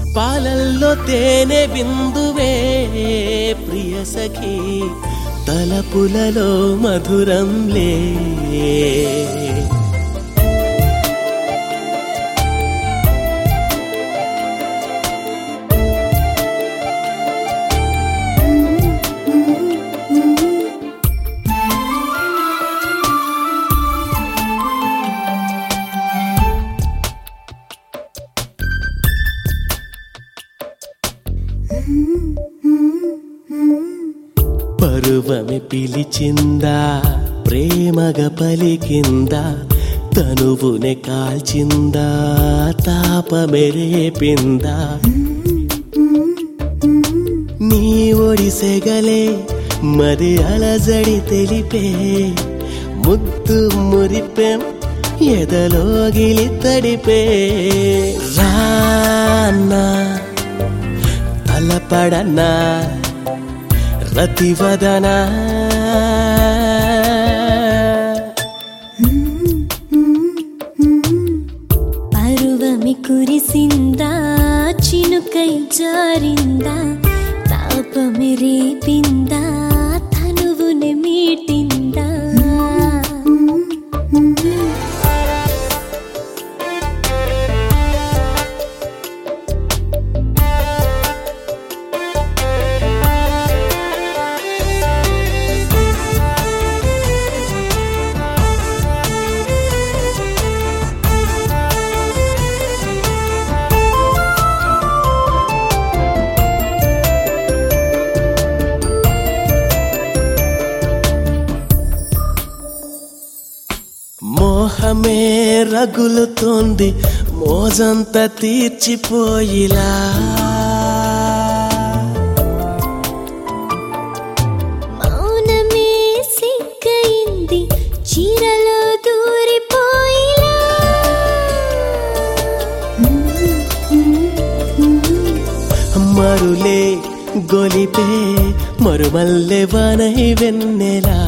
పాలల్లో తేనె బిందువే ప్రియ సఖి తలపులలో మధురంలే పరువమి పిలిచిందా ప్రేమగా పలికిందా తనువునే కాల్చిందా తాపమెరేపిందా నీ ఒడిసెగలే మరి అలజడి తెలిపే ముద్దు మురిపెం ఎదలోగిలి తడిపే రాన్నా తలపడనా రతివదనా పరువమి కురిసిందా చినుకై జారిందా తాపమి రేపిందా తనువుని మీటిందా మోహమే రగులుతోంది మోజంత తీర్చిపోయిలా మౌనమే సిగ్గయింది చీరలో దూరిపోయిలా మరులే గొలిపే మరుమల్లె వనై వెన్నెలా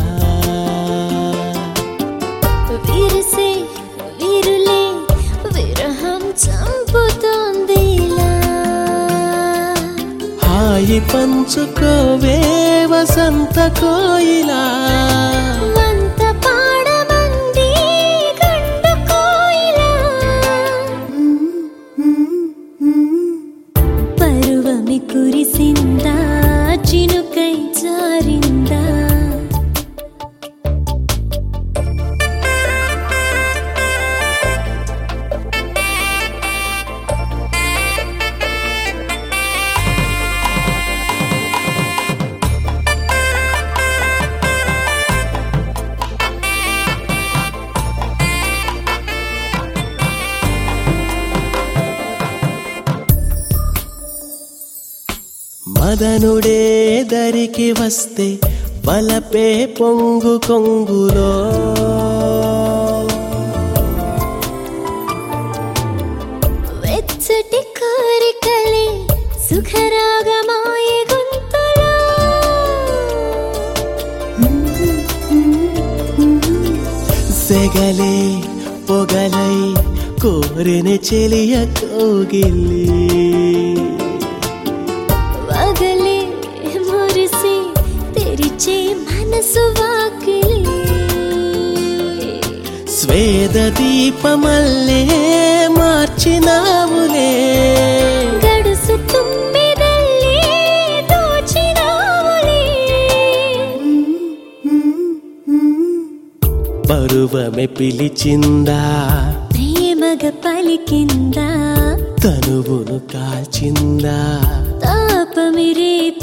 విరిసే విరులే విరహం చంపుతోందిలా హాయి పంచుకోవే వసంత కోయిలా వంత పాడమంది గండు కోయిలా పరువమి కురిసిందా చినుకై జారిందా మదనుడే దరికి వస్తే బలపే పొంగు కొంగులో వెచ్చటి కోరికలే సుఖరాగమాయ గొంతులో సెగలే పొగలై కోరిన చెలియ కోగిలి వగలే మురిసి తెరిచే మనసు వాకిలి స్వేద దీపమల్లే మార్చినావులే గడుసు తుమ్మిదల్లే దోచినావులే పరువమే పిలిచిందా ప్రేమగ పలికిందా తనువును కాల్చిందా తాపమిరేపిందా